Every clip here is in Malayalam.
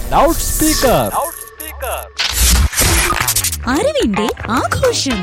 ലൗഡ് സ്പീക്കർ അറിവിന്റെ ആഘോഷം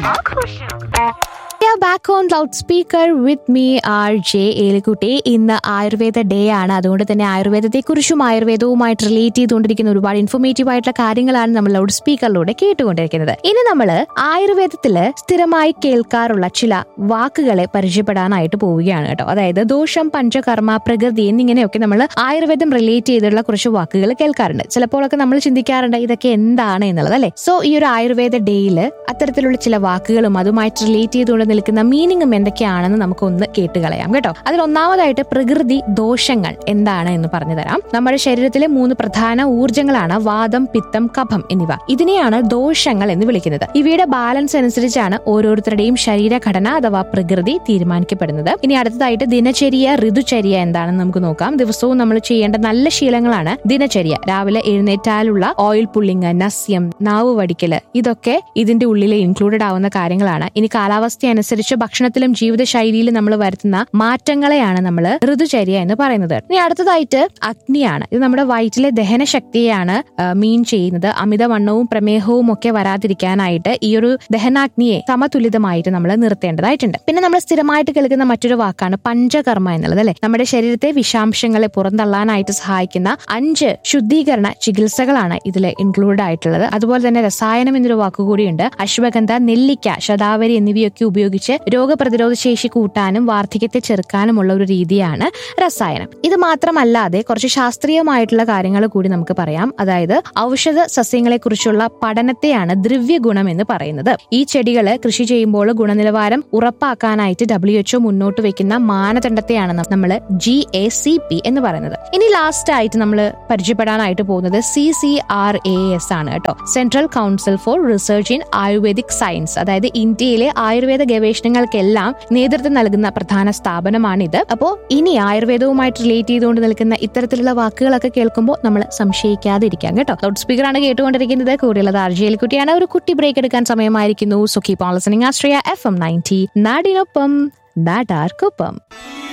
back on loud speaker with me R J Elikkutty ഇന്ന് ആയുർവേദ ഡേ ആണ് അതുകൊണ്ട് തന്നെ ആയുർവേദത്തെക്കുറിച്ചും ആയുർവേദവുമായിട്ട് റിലേറ്റ് ചെയ്തുകൊണ്ടിരിക്കുന്ന ഒരുപാട് ഇൻഫോർമേറ്റീവ് ആയിട്ടുള്ള കാര്യങ്ങളാണ് നമ്മൾ ലൗഡ് സ്പീക്കറിലൂടെ കേട്ടുകൊണ്ടിരിക്കുന്നത് ഇനി നമ്മൾ ആയുർവേദത്തില് സ്ഥിരമായി കേൾക്കാറുള്ള ചില വാക്കുകളെ പരിചയപ്പെടാനായിട്ട് പോവുകയാണ് കേട്ടോ അതായത് ദോഷം പഞ്ചകർമ്മ പ്രകൃതി എന്നിങ്ങനെയൊക്കെ നമ്മൾ ആയുർവേദം റിലേറ്റ് ചെയ്തിട്ടുള്ള കുറച്ച് വാക്കുകൾ കേൾക്കാറുണ്ട് ചിലപ്പോഴൊക്കെ നമ്മൾ ചിന്തിക്കാറുണ്ട് ഇതൊക്കെ എന്താണ് എന്നുള്ളത് അല്ലെ സോ ഈ ഒരു ആയുർവേദ ഡേയിൽ അത്തരത്തിലുള്ള ചില വാക്കുകളും അതുമായിട്ട് റിലേറ്റ് ചെയ്തുകൊണ്ട് നിൽക്കുന്ന മീനിങ്ങും എന്തൊക്കെയാണെന്ന് നമുക്കൊന്ന് കേട്ട് കളയാം കേട്ടോ അതിൽ ഒന്നാമതായിട്ട് പ്രകൃതി ദോഷങ്ങൾ എന്താണ് എന്ന് പറഞ്ഞു തരാം നമ്മുടെ ശരീരത്തിലെ മൂന്ന് പ്രധാന ഊർജ്ജങ്ങളാണ് വാദം പിത്തം കഫം എന്നിവ ഇതിനെയാണ് ദോഷങ്ങൾ എന്ന് വിളിക്കുന്നത് ഇവയുടെ ബാലൻസ് അനുസരിച്ചാണ് ഓരോരുത്തരുടെയും ശരീരഘടന അഥവാ പ്രകൃതി തീരുമാനിക്കപ്പെടുന്നത് ഇനി അടുത്തതായിട്ട് ദിനചര്യ ഋതുചര്യ എന്താണെന്ന് നമുക്ക് നോക്കാം ദിവസവും നമ്മൾ ചെയ്യേണ്ട നല്ല ശീലങ്ങളാണ് ദിനചര്യ രാവിലെ എഴുന്നേറ്റാലുള്ള ഓയിൽ പുള്ളിങ് നസ്യം നാവ് വടിക്കല് ഇതൊക്കെ ഇതിന്റെ ഉള്ളിൽ ഇൻക്ലൂഡഡ് ആവുന്ന കാര്യങ്ങളാണ് ഇനി കാലാവസ്ഥ അനുസരിച്ച് ഭക്ഷണത്തിലും ജീവിതശൈലിയിലും നമ്മൾ വരുത്തുന്ന മാറ്റങ്ങളെയാണ് നമ്മൾ ഋതുചര്യ എന്ന് പറയുന്നത് ഇനി അടുത്തതായിട്ട് അഗ്നിയാണ് ഇത് നമ്മുടെ വയറ്റിലെ ദഹന ശക്തിയെയാണ് മീൻ ചെയ്യുന്നത് അമിതവണ്ണവും പ്രമേഹവും ഒക്കെ വരാതിരിക്കാനായിട്ട് ഈ ഒരു ദഹനാഗ്നിയെ സമതുലിതമായിട്ട് നമ്മൾ നിർത്തേണ്ടതായിട്ടുണ്ട് പിന്നെ നമ്മൾ സ്ഥിരമായിട്ട് കേൾക്കുന്ന മറ്റൊരു വാക്കാണ് പഞ്ചകർമ്മ എന്നുള്ളത് അല്ലെ നമ്മുടെ ശരീരത്തെ വിഷാംശങ്ങളെ പുറന്തള്ളാനായിട്ട് സഹായിക്കുന്ന അഞ്ച് ശുദ്ധീകരണ ചികിത്സകളാണ് ഇതിൽ ഇൻക്ലൂഡ് ആയിട്ടുള്ളത് അതുപോലെ തന്നെ രസായനം എന്നൊരു വാക്കുകൂടിയുണ്ട് അശ്വഗന്ധ നെല്ലിക്ക ശതാവരി എന്നിവയൊക്കെ ഉപയോഗിച്ച് രോഗപ്രതിരോധ ശേഷി കൂട്ടാനും വാർദ്ധക്യത്തെ ചെറുക്കാനുമുള്ള ഒരു രീതിയാണ് രസായനം ഇത് മാത്രമല്ലാതെ കുറച്ച് ശാസ്ത്രീയമായിട്ടുള്ള കാര്യങ്ങൾ കൂടി നമുക്ക് പറയാം അതായത് ഔഷധ സസ്യങ്ങളെ കുറിച്ചുള്ള പഠനത്തെയാണ് ദ്രവ്യഗുണം എന്ന് പറയുന്നത് ഈ ചെടികള് കൃഷി ചെയ്യുമ്പോൾ ഗുണനിലവാരം ഉറപ്പാക്കാനായിട്ട് ഡബ്ല്യു എച്ച്ഒ മുന്നോട്ട് വെക്കുന്ന മാനദണ്ഡത്തെയാണ് നമ്മൾ ജി എ സി പി എന്ന് പറയുന്നത് ഇനി ലാസ്റ്റ് ആയിട്ട് നമ്മൾ പരിചയപ്പെടാനായിട്ട് പോകുന്നത് C C R A S ആണ് കേട്ടോ Central Council for Research in Ayurvedic Science അതായത് ഇന്ത്യയിലെ ആയുർവേദ ഗവേഷണങ്ങൾക്കെല്ലാം നേതൃത്വം നൽകുന്ന പ്രധാന സ്ഥാപനമാണിത് അപ്പോൾ ഇനി ആയുർവേദവുമായിട്ട് റിലേറ്റ് ചെയ്തുകൊണ്ട് നിൽക്കുന്ന ഇത്തരത്തിലുള്ള വാക്കുകളൊക്കെ കേൾക്കുമ്പോൾ നമ്മൾ സംശയിക്കാതിരിക്കാം കേട്ടോ ലൗഡ് സ്പീക്കറാണ് കേട്ടുകൊണ്ടിരിക്കുന്നത് കൂടിയുള്ളത് ആർജിയിൽ കുട്ടിയാണ് ഒരു കുട്ടി ബ്രേക്ക് എടുക്കാൻ സമയമായിരിക്കുന്നു സുഖി പോളിസണിങ് ആശ്രയ എഫ് എം നയൻറ്റി നാടിനൊപ്പം നാടാർക്കൊപ്പം